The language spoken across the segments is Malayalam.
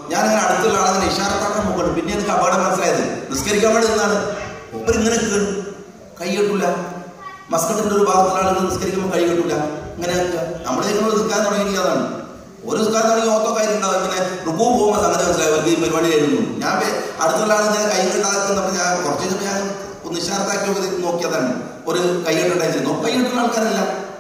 ഞാൻ അങ്ങനെ അടുത്തുള്ള ആളങ്ങനെ ഇഷാറത്താക്കാൻ നോക്കണം പിന്നെ എനിക്ക് അപകടം മനസ്സിലായത് നിസ്കരിക്കാൻ വേണ്ടി നിന്നാണ് ഒപ്പർ ഇങ്ങനെ കേട്ടു കൈ കെട്ടൂല മസ്കറ്റിന്റെ ഒരു ഭാഗത്തുള്ള ആളുകൾ നിസ്കരിക്കുമ്പോൾ കൈ കെട്ടൂല ഇങ്ങനെ നമ്മൾ നിൽക്കാൻ തുടങ്ങി അതാണ് ഒരു നിസ്കാരം തുടങ്ങി ഓത്തോ കൈ ഉണ്ടാവും പിന്നെ റുക്കു പോകുമ്പോൾ സംഗതി മനസ്സിലായി അവർക്ക് ഈ പരിപാടി എഴുതുന്നു ഞാൻ വേ- അടുത്തുള്ള ആൾ ഇങ്ങനെ കൈ കെട്ടാക്കുന്നപ്പോൾ ഞാൻ കുറച്ച് കഴിഞ്ഞപ്പോൾ ഞാൻ ഒന്ന് ഇഷാറത്താക്കി നോക്കി നോക്കിയതാണ് ഒരു കൈ കെട്ടുണ്ടായിരുന്നു കൈ കെട്ടുന്ന ആൾക്കാരല്ല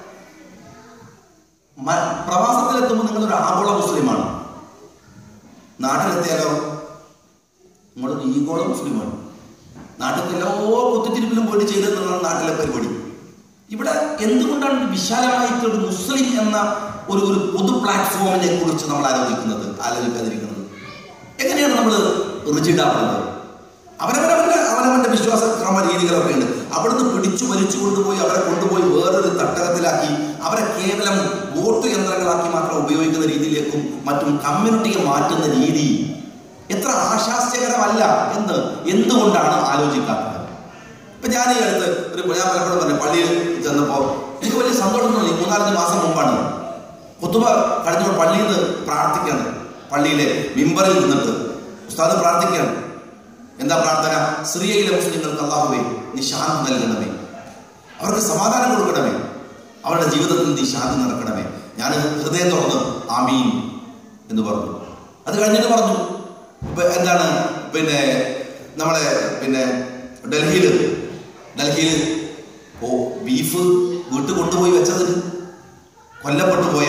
മ- പ്രവാസത്തിലെത്തുമ്പോൾ നിങ്ങൾ ഒരു ആഗോള മുസ്ലിമാണ് നാട്ടിലെത്തിയാലോ നിങ്ങളൊരു ഈഗോള മുസ്ലിമാണ് നാട്ടിൽ എല്ലാ കുത്തിത്തിരിപ്പിലും പോയിട്ട് ചെയ്തെന്നുള്ളതാണ് നാട്ടിലെ പരിപാടി ഇവിടെ എന്തുകൊണ്ടാണ് ഒരു വിശാലമായിട്ട് ഒരു മുസ്ലിം എന്ന ഒരു ഒരു പൊതു പ്ലാറ്റ്ഫോമിനെ കുറിച്ച് നമ്മൾ ആലോചിക്കുന്നത് ആലോചിക്കാതിരിക്കുന്നത് എങ്ങനെയാണ് നമ്മൾ റിജിഡാവുന്നത് അവനവനവന്റെ അവനവന്റെ വിശ്വാസ ക്രമ രീതികളൊക്കെ ഉണ്ട് അവിടുന്ന് പിടിച്ചു വലിച്ചു കൊണ്ടുപോയി അവരെ കൊണ്ടുപോയി വേറൊരു തട്ടകത്തിലാക്കി അവരെ കേവലം വോട്ട് യന്ത്രങ്ങളാക്കി മാത്രം ഉപയോഗിക്കുന്ന രീതിയിലേക്കും മറ്റും കമ്മ്യൂണിറ്റിയെ മാറ്റുന്ന രീതി എത്ര ആശാസ്യകരമല്ല എന്ന് എന്തുകൊണ്ടാണ് ആലോചിക്കാത്തത് ഇപ്പൊ ഞാൻ ഈ അടുത്ത് ഒരു ഞാൻ പലപ്പോഴും പറഞ്ഞു പള്ളിയിൽ ചെന്നപ്പോ എനിക്ക് വലിയ സന്തോഷം തോന്നി മൂന്നാലഞ്ച് മാസം മുമ്പാണ് കുത്തുബ കഴിഞ്ഞപ്പോൾ പള്ളിയിൽ നിന്ന് പ്രാർത്ഥിക്കാണ് പള്ളിയിലെ മിമ്പറിൽ നിന്നിട്ട് ഉസ്താദ് പ്രാർത്ഥിക്കുകയാണ് എന്താ പ്രാർത്ഥന സിറിയയിലെ മുസ്ലിങ്ങൾക്ക് അള്ളാഹുവേ നീ ശാന്തി നൽകണമേ അവർക്ക് സമാധാനം കൊടുക്കണമേ അവരുടെ ജീവിതത്തിൽ നീ ശാന്തി നടക്കണമേ ഞാൻ ഹൃദയം തുറന്ന് ആമീൻ എന്ന് പറഞ്ഞു അത് കഴിഞ്ഞിട്ട് പറഞ്ഞു ഇപ്പൊ എന്താണ് പിന്നെ നമ്മളെ പിന്നെ ഡൽഹിയിൽ ഡൽഹിയിൽ ഓ ബീഫ് വീട്ടിൽ കൊണ്ടുപോയി വെച്ചതിന് കൊല്ലപ്പെട്ടു പോയ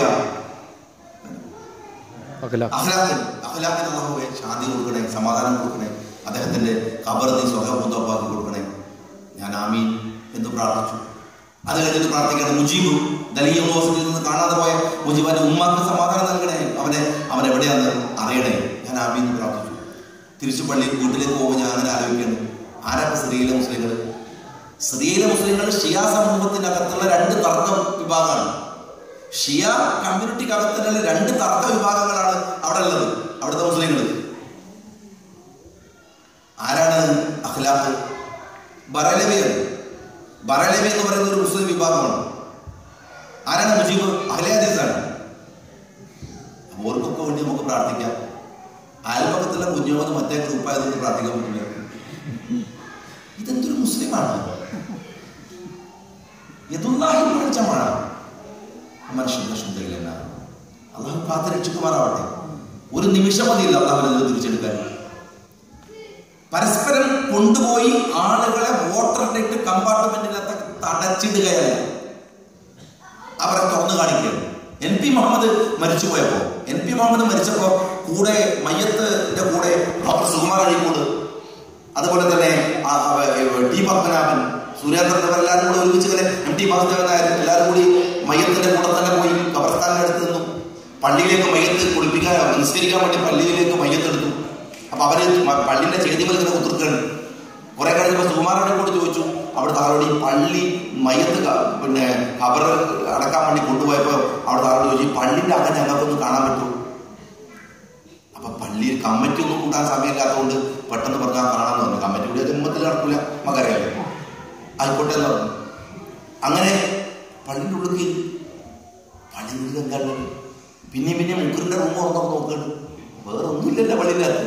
അഖില അഖലാഖിന് അഖലാഖിന് അള്ളാഹുവെ ശാന്തി കൊടുക്കണേ സമാധാനം കൊടുക്കണേ അദ്ദേഹത്തിന്റെ ഖബർ നീ സ്വഹബുദ്ധപ്പാക്കി കൊടുക്കണേ ഞാൻ ആമീൻ എന്ന് പ്രാർത്ഥിച്ചു അത് കഴിഞ്ഞിട്ട് പ്രാർത്ഥിക്കണം മുജീബ് ഡൽഹി യൂണിവേഴ്സിറ്റിയിൽ നിന്ന് കാണാതെ പോയ മുജീബിന്റെ ഉമ്മാക്ക് സമാധാനം നൽകണേ അവനെ അവൻ എവിടെയാന്ന് അറിയണേ ഞാൻ ആമീൻ എന്ന് പ്രാർത്ഥിച്ചു തിരിച്ചു പള്ളി വീട്ടിലേക്ക് പോകുമ്പോൾ ഞാൻ അങ്ങനെ ആലോചിക്കുന്നു ആരാ സിറിയയിലെ മുസ്ലിങ്ങൾ സിറിയയിലെ മുസ്ലിങ്ങൾ ഷിയ സമൂഹത്തിനകത്തുള്ള രണ്ട് തർക്ക വിഭാഗമാണ് ഷിയ കമ്മ്യൂണിറ്റിക്കകത്തുള്ള രണ്ട് തർക്ക വിഭാഗങ്ങളാണ് അവിടെ ഉള്ളത് അവിടുത്തെ മുസ്ലിങ്ങൾ ആരാണ് അഖ്ലാഖ് ബറലവിയാണ് ബറലവി എന്ന് പറയുന്ന ഒരു മുസ്ലിം വിഭാഗമാണ് ആരാണ് മുജീബ് അഖിലേദീസാണ് ഓർക്കൊക്കെ വേണ്ടി നമുക്ക് പ്രാർത്ഥിക്കാം അയൽപക്കത്തുള്ള കുഞ്ഞോന്ന് മറ്റേ ഗ്രൂപ്പായതുകൊണ്ട് പ്രാർത്ഥിക്കാൻ പറ്റില്ല ഇതെന്തൊരു മുസ്ലിമാണ് യദുല്ലാഹി വെളിച്ചമാണ് മനുഷ്യന്റെ ശുദ്ധയിലല്ല അള്ളാഹു കാത്ത് രക്ഷിക്കുമാറാവട്ടെ ഒരു നിമിഷം മതിയില്ല അള്ളാഹുവിനെ തിരിച്ചെടുക്കാൻ പരസ്പരം കൊണ്ടുപോയി ആളുകളെ വോട്ടറിട്ട് കമ്പാർട്ട്മെന്റിനകത്ത് തടച്ചിടുകയല്ല അവരെ തുറന്നു കാണിക്കുകയാണ് എൻ പി മുഹമ്മദ് മരിച്ചുപോയപ്പോ എൻ പി മുഹമ്മദ് മരിച്ചപ്പോ കൂടെ മയ്യത്തിന്റെ കൂടെ ഡോക്ടർ സുകുമാർ അഴീക്കോട് അതുപോലെ തന്നെ ആ, ആ, ടി പത്മനാഭൻ സുരേന്ദ്രൻ ഇവരെല്ലാവരും കൂടെ ഒരുമിച്ച് ഇങ്ങനെ എം ടി വാസുദേവൻ നായർ എല്ലാവരും കൂടി മയ്യത്തിന്റെ കൂടെ തന്നെ പോയി കബർസ്ഥാനിന്റെ അടുത്ത് നിന്നു പള്ളിയിലേക്ക് മയ്യത്ത് കുളിപ്പിക്കാൻ നിസ്കരിക്കാൻ വേണ്ടി പള്ളിയിലേക്ക് മയ്യത്ത് എടുത്തു അപ്പൊ അവര് മ- പള്ളിന്റെ ചേതിമൽ ഇങ്ങനെ കുത്തിർക്കാണ് കുറെ കഴിഞ്ഞപ്പോൾ സുകുമാരനെ കൂടി ചോദിച്ചു അവിടുത്തെ ആളോട് ഈ പള്ളി മയ്യത്ത് ക- പിന്നെ ഖബർ അടക്കാൻ വേണ്ടി കൊണ്ടുപോയപ്പോ അവിടുത്തെ ആളോട് ചോദിച്ചു "ഈ പള്ളിന്റെ അകം ഞങ്ങൾക്കൊന്ന് കാണാൻ പറ്റുമോ അപ്പൊ പള്ളിയിൽ കമ്മിറ്റി ഒന്നും കൂട്ടാൻ സമയമില്ലാത്തതുകൊണ്ട് പെട്ടെന്ന് പറഞ്ഞാൽ കാണാമെന്ന് പറഞ്ഞു കമ്മിറ്റി കൂടി ജന്മത്തിൽ നടക്കില്ല നമുക്കറിയാലോ ആയിക്കോട്ടെ എന്ന് പറഞ്ഞു അങ്ങനെ പള്ളിൻ്റെ ഉള്ളിൽ കയറി പള്ളിയിൽ എന്താണ് പിന്നെയും പിന്നെയും മുക്കറിന്റെ റൂം തുറന്നപ്പോൾ നോക്കുകയാണ് വേറെ ഒന്നുമില്ലല്ലോ പള്ളിയിനകത്ത്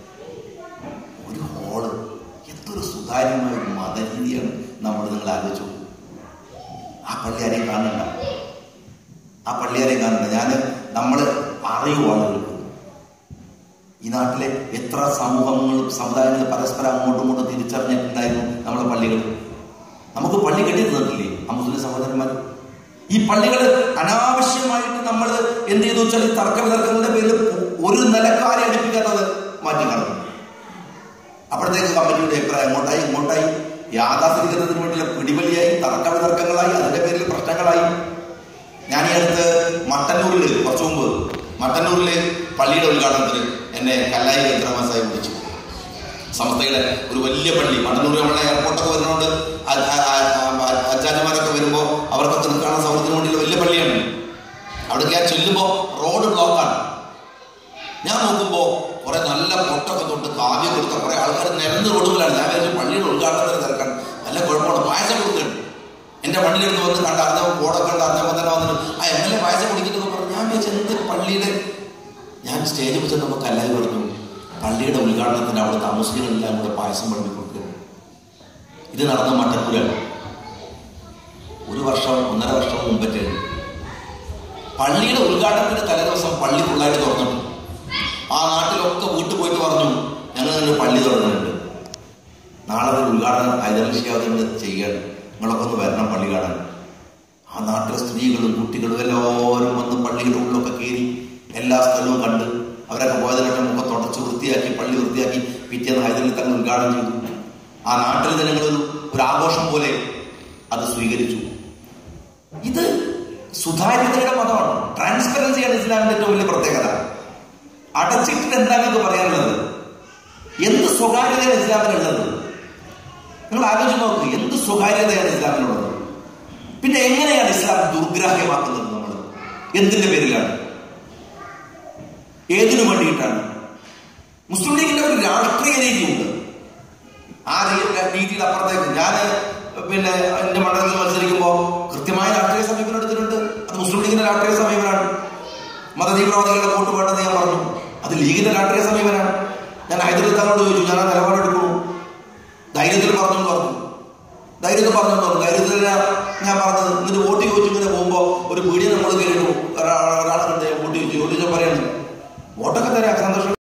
ഒരു ഹോള് എന്തൊരു സുതാര്യമായ ഒരു മതരീതിയാണ് നമ്മൾ നിങ്ങൾ ആലോചിച്ചു ആ പള്ളി ആരെയും കാണണ്ട ആ പള്ളി ആരെയും കാണണ്ട ഞാൻ നമ്മൾ അറിയൂ ആളുകൾക്ക് ഈ നാട്ടിലെ എത്ര സമൂഹങ്ങളും സമുദായങ്ങളും പരസ്പരം അങ്ങോട്ടും ഇങ്ങോട്ടും തിരിച്ചറിഞ്ഞിട്ടുണ്ടായിരുന്നു നമ്മുടെ പള്ളികൾ നമുക്ക് പള്ളി കെട്ടി തന്നിട്ടില്ലേ ആ മുസ്ലിം സഹോദരന്മാർ ഈ പള്ളികൾ അനാവശ്യമായിട്ട് നമ്മൾ എന്ത് ചെയ്തു വെച്ചാൽ ഈ തർക്ക വിതർക്കങ്ങളുടെ പേരിൽ ഒരു നിലക്കാരെ അടുപ്പിക്കാത്തത് മാറ്റി കളഞ്ഞു അപ്പോഴത്തേക്ക് കമ്മിറ്റിയുടെ അഭിപ്രായം അങ്ങോട്ടായി ഇങ്ങോട്ടായി യാഥാസ്ഥിതികരണത്തിന് വേണ്ടിയുള്ള പിടിവലിയായി തർക്ക വിതർക്കങ്ങളായി അതിന്റെ പേരിൽ പ്രശ്നങ്ങളായി ഞാൻ ഈ അടുത്ത് മട്ടന്നൂരിൽ കുറച്ചു മുമ്പ് മട്ടന്നൂരിലെ പള്ളിയുടെ ഉദ്ഘാടനത്തിന് എന്നെ കല്ലായി കേന്ദ്രമാസായി വിളിച്ചു സംസ്ഥയുടെ ഒരു വലിയ പള്ളി മട്ടന്നൂർ നമ്മുടെ എയർപോർട്ടൊക്കെ വരുന്നതുകൊണ്ട് അ- അ- അ- അ- അച്ചാച്ചമാരൊക്കെ വരുമ്പോൾ അവർക്കൊക്കെ നിൽക്കാനുള്ള സൗകര്യത്തിന് വേണ്ടിയുള്ള വലിയ പള്ളിയാണ് അവിടേക്ക് ഞാൻ ചെല്ലുമ്പോൾ റോഡ് ബ്ലോക്കാണ് ഞാൻ നോക്കുമ്പോൾ കുറെ നല്ല പൊട്ടൊക്കെ തൊട്ട് കാവ്യം കൊടുത്ത കുറെ ആൾക്കാർ നിരന്ന് റോഡുകളാണ് ഞാൻ വിചാരിച്ചു പള്ളിയുടെ ഉദ്ഘാടനത്തിന് തിരക്കാൻ നല്ല കുഴപ്പമാണ് പായസം കൊടുക്കുകയാണ് എന്റെ വണ്ടിയിലെടുത്ത് വന്ന് കണ്ട അറിഞ്ഞ ബോർഡൊക്കെ ഉണ്ട് അറിഞ്ഞപ്പോൾ തന്നെ വന്നിട്ട് ആ എം എൽ എ പായസം കുടിക്കുന്നൊക്കെ പറഞ്ഞു ഞാൻ വിചാരിച്ചു എന്ത് പള്ളിയുടെ ഞാൻ സ്റ്റേജിൽ വെച്ച് നമുക്ക് എല്ലാവരും പറഞ്ഞു പള്ളിയുടെ ഉദ്ഘാടനത്തിന് അവിടെ താമസിക്കുന്നതെല്ലാം കൂടെ പായസം വിളമ്പി കൊടുക്കുക ഇത് നടന്ന മട്ടപ്പുരാണ് ഒരു വർഷം ഒന്നര വർഷം മുമ്പറ്റേ പള്ളിയുടെ ഉദ്ഘാടനത്തിന്റെ തലേദിവസം പള്ളി ഫുള്ളായിട്ട് തുറന്നിട്ടു ആ നാട്ടിലൊക്കെ വീട്ടിൽ പോയിട്ട് പറഞ്ഞു ഞങ്ങൾ ഇങ്ങനെ പള്ളി തുറന്നിട്ടുണ്ട് നാളെ ഒരു ഉദ്ഘാടനം ഹൈദരലി ചെയ്യണം നിങ്ങളൊക്കെ ഒന്ന് വരണം പള്ളി കാണാൻ ആ നാട്ടിലെ സ്ത്രീകളും കുട്ടികളും എല്ലാവരും വന്ന് പള്ളിയുടെ ഉള്ളിലൊക്കെ കയറി എല്ലാ സ്ഥലവും കണ്ട് അവരൊക്കെ പോയതിനൊക്കെ മുഖം തുടച്ച് വൃത്തിയാക്കി പള്ളി വൃത്തിയാക്കി പിറ്റേന്ന് ഹൈദരലി തങ്ങൾ ഉദ്ഘാടനം ചെയ്തു ആ നാട്ടിലെ ജനങ്ങളൊരു ഒരു ആഘോഷം പോലെ അത് സ്വീകരിച്ചു ഇത് സുതാര്യതയുടെ മതമാണ് ട്രാൻസ്പെറൻസിയാണ് ഇസ്ലാമിന്റെ ഏറ്റവും വലിയ പ്രത്യേകത അടച്ചിട്ടിട്ട് എന്താ നിങ്ങൾക്ക് പറയാനുള്ളത് എന്ത് സ്വകാര്യതയാണ് ഇസ്ലാമിനുള്ളത് നിങ്ങൾ ആലോചിച്ച് നോക്ക് എന്ത് സ്വകാര്യതയാണ് ഇസ്ലാമിനുള്ളത് പിന്നെ എങ്ങനെയാണ് ഇസ്ലാം ദുർഗ്രാഹ്യമാക്കുന്നത് നമ്മൾ എന്തിന്റെ പേരിലാണ് ഏതിനു വേണ്ടിയിട്ടാണ് മുസ്ലിം ലീഗിന്റെ ഒരു രാഷ്ട്രീയ രീതിയുണ്ട് ആ രീ- രീതിയുടെ അപ്പുറത്തേക്ക് ഞാൻ പിന്നെ എന്റെ മണ്ഡലത്തിൽ മത്സരിക്കുമ്പോൾ കൃത്യമായ രാഷ്ട്രീയ സമീപനം എടുത്തിട്ടുണ്ട് അത് മുസ്ലിം ലീഗിന്റെ രാഷ്ട്രീയ സമീപനമാണ് മതതീവ്രവാദികളുടെ വോട്ട് വേണ്ടെന്ന് ഞാൻ പറഞ്ഞു അത് ലീഗിന്റെ രാഷ്ട്രീയ സമീപനമാണ് ഞാൻ ഹൈദരാബാദ് തങ്ങളോട് ചോദിച്ചു ഞാൻ ആ നിലപാടെടുക്കുന്നു ധൈര്യത്തിൽ പറഞ്ഞു എന്ന് പറഞ്ഞു ധൈര്യത്തിൽ പറഞ്ഞു എന്ന് പറഞ്ഞു ധൈര്യത്തിൽ